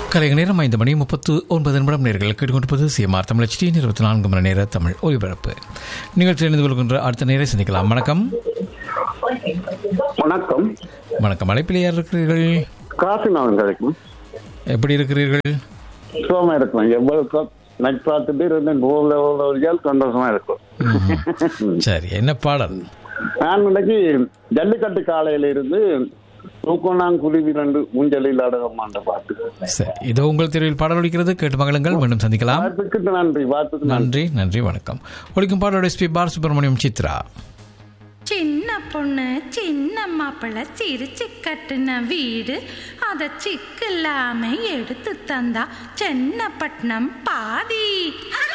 கலைக நேரம் ஐந்து மணி முப்பத்து ஒன்பது நிமிடம் நேர்கள் கேட்டுக்கொண்டிருப்பது சிஎம்ஆர் தமிழ் டி இருபத்தி நான்கு மணி நேர தமிழ் ஒலிபரப்பு நிகழ்ச்சி இணைந்து கொள்கின்ற அடுத்த நேரை சந்திக்கலாம் வணக்கம் வணக்கம் வணக்கம் அழைப்பில் யார் இருக்கிறீர்கள் காசிநாதன் கிடைக்கும் எப்படி இருக்கிறீர்கள் சுகமா இருக்கும் எவ்வளவு நைட் பார்த்துட்டு இருந்தேன் ஓல ஓல சந்தோஷமா இருக்கும் சரி என்ன பாடல் நான் இன்னைக்கு ஜல்லிக்கட்டு காலையில இருந்து தூக்கணாங்குருவி ரெண்டு ஊஞ்சலில் அடகமாண்ட பாட்டு சரி இதோ உங்கள் தெருவில் பாடல் ஒலிக்கிறது கேட்டு மகளுங்கள் மீண்டும் சந்திக்கலாம் வார்த்தைக்கு நன்றி வார்த்தைக்கு நன்றி நன்றி நன்றி வணக்கம் ஒலிக்கும் பாடலோட எஸ்பி பாலசுப்ரமணியம் சித்ரா சின்ன பொண்ணு சின்ன மாப்பிள்ளை சிரிச்சு கட்டுன வீடு அத சிக்கில்லாம எடுத்து தந்தா சென்னப்பட்டினம் பாதி